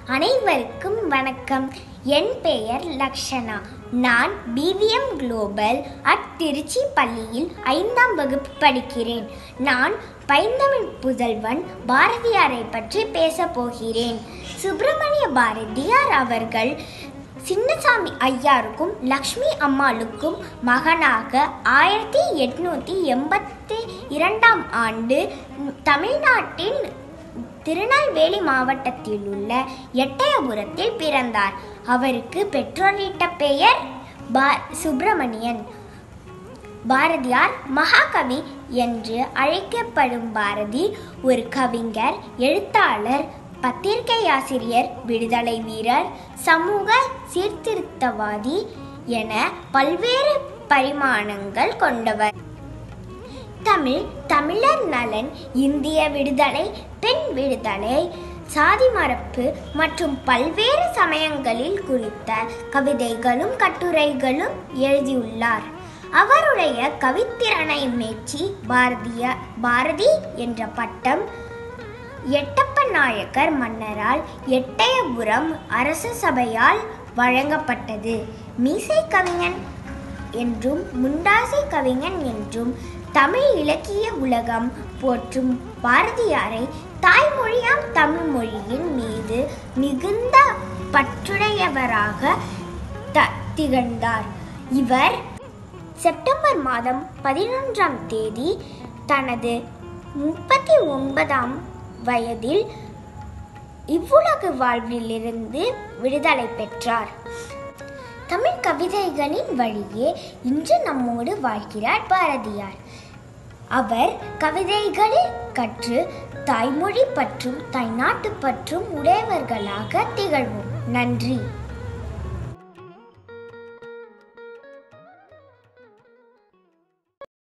அனைவருக்கும் வணக்கம் என் பெயர் லக்ஷனா நான் பிவிஎம் குளோபல் அட் திருச்சி பள்ளியில் ஐந்தாம் வகுப்பு படிக்கிறேன் நான் பைந்தமிழ் புதல்வன் பாரதியாரை பற்றி பேசப் போகிறேன் சுப்பிரமணிய பாரதியார் அவர்கள் சின்னசாமி ஐயாருக்கும் லக்ஷ்மி அம்மாளுக்கும் மகனாக ஆயிரத்தி எட்நூத்தி எண்பத்தி இரண்டாம் ஆண்டு தமிழ்நாட்டின் திருநெல்வேலி மாவட்டத்தில் உள்ள எட்டயபுரத்தில் பிறந்தார் அவருக்கு பெற்றோரிட்ட பெயர் பா சுப்பிரமணியன் பாரதியார் மகாகவி என்று அழைக்கப்படும் பாரதி ஒரு கவிஞர் எழுத்தாளர் பத்திரிகை ஆசிரியர் விடுதலை வீரர் சமூக சீர்திருத்தவாதி என பல்வேறு பரிமாணங்கள் கொண்டவர் தமிழ் தமிழர் நலன் இந்திய விடுதலை பெண் விடுதலை சாதி மரப்பு மற்றும் பல்வேறு சமயங்களில் குறித்த கவிதைகளும் கட்டுரைகளும் எழுதியுள்ளார் அவருடைய கவித்திறனை மெச்சி பாரதிய பாரதி என்ற பட்டம் எட்டப்ப நாயக்கர் மன்னரால் எட்டயபுரம் அரச சபையால் வழங்கப்பட்டது மீசை கவிஞன் என்றும் முண்டாசை கவிஞன் என்றும் தமிழ் இலக்கிய உலகம் போற்றும் பாரதியாரை தாய்மொழியாம் தமிழ் மொழியின் மீது மிகுந்த பற்றுடையவராக த- திகழ்ந்தார் இவர் செப்டம்பர் மாதம் பதினொன்றாம் தேதி தனது முப்பத்தி ஒன்பதாம் வயதில் இவ்வுலகு வாழ்விலிருந்து விடுதலை பெற்றார் தமிழ் கவிதைகளின் வழியே இன்று நம்மோடு வாழ்கிறார் பாரதியார் அவர் கவிதைகளில் கற்று தாய்மொழி பற்றும் தாய்நாட்டு பற்றும் உடையவர்களாக திகழ்வோம் நன்றி